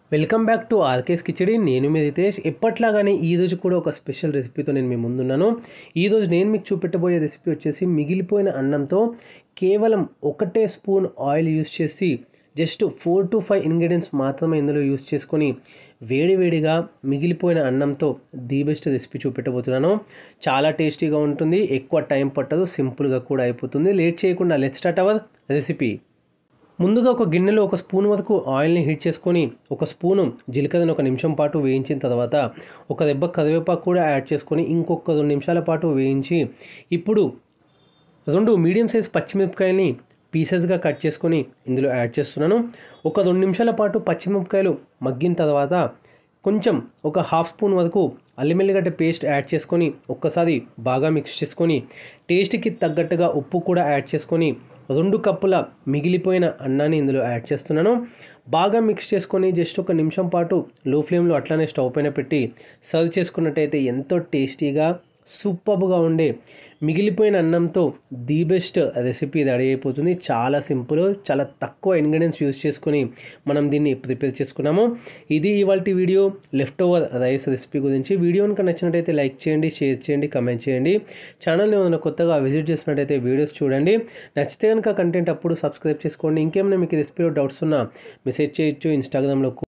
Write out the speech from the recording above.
welcome back to RK's Khichdi నేను మీ రితేష్ ఎప్పట్లాగానే ఈ రోజు కూడా ఒక స్పెషల్ రెసిపీతో నేను మీ ముందున్నాను ఈ రోజు నేను మీకు చూపెట్టబోయే రెసిపీ వచ్చేసి మిగిలిపోయిన అన్నంతో కేవలం ఒకటే స్పూన్ ఆయిల్ యూస్ చేసి just four to five ingredients మాత్రమే ఇందులో యూస్ చేసుకొని వేడివేడిగా మిగిలిపోయిన అన్నంతో ది బెస్ట్ రెసిపీ చూపెట్టబోతున్నాను చాలా టేస్టీగా ఉంటుంది ఎక్కువ టైం పట్టదు సింపుల్గా కూడా అయిపోతుంది లేట్ చేయకుండా లెట్ స్టార్ట్ అవర్ రెసిపీ ముందుగా ఒక గిన్నెలో ఒక స్పూన్ వరకు ఆయిల్ని హీట్ చేసుకొని ఒక స్పూను జీలకర్రని ఒక నిమిషం పాటు వేయించిన తర్వాత ఒక దెబ్బ కరివేపాకు కూడా యాడ్ చేసుకొని ఇంకొక రెండు నిమిషాల పాటు వేయించి ఇప్పుడు రెండు మీడియం సైజ్ పచ్చిమిరపకాయల్ని పీసెస్గా కట్ చేసుకొని ఇందులో యాడ్ చేస్తున్నాను ఒక రెండు నిమిషాల పాటు పచ్చిమిరపకాయలు మగ్గిన తర్వాత కొంచెం ఒక హాఫ్ స్పూన్ వరకు అల్లిమెల్లిగడ్డ పేస్ట్ యాడ్ చేసుకొని ఒక్కసారి బాగా మిక్స్ చేసుకొని టేస్ట్కి తగ్గట్టుగా ఉప్పు కూడా యాడ్ చేసుకొని రెండు కప్పుల మిగిలిపోయిన అన్నాన్ని ఇందులో యాడ్ చేస్తున్నాను బాగా మిక్స్ చేసుకొని జస్ట్ ఒక నిమిషం పాటు లో ఫ్లేమ్లో అట్లానే స్టవ్ పైన పెట్టి సర్వ్ చేసుకున్నట్టయితే ఎంతో టేస్టీగా సూపర్గా ఉండే మిగిలిపోయిన అన్నంతో ది బెస్ట్ రెసిపీ రెడీ అయిపోతుంది చాలా సింపుల్ చాలా తక్కువ ఇంగ్రీడియంట్స్ యూస్ చేసుకొని మనం దీన్ని ప్రిపేర్ చేసుకున్నాము ఇది ఇవాళ video left over rice recipe గురించి వీడియో కనుక నచ్చినట్టయితే లైక్ చేయండి షేర్ చేయండి కమెంట్ చేయండి ఛానల్ని ఏమైనా కొత్తగా విజిట్ చేసినట్టయితే వీడియోస్ చూడండి నచ్చితే కనుక కంటెంట్ అప్పుడు సబ్స్క్రైబ్ చేసుకోండి ఇంకేమైనా మీకు రెసిపీలో డౌట్స్ ఉన్నా మెసేజ్ చేయొచ్చు ఇన్స్టాగ్రామ్లో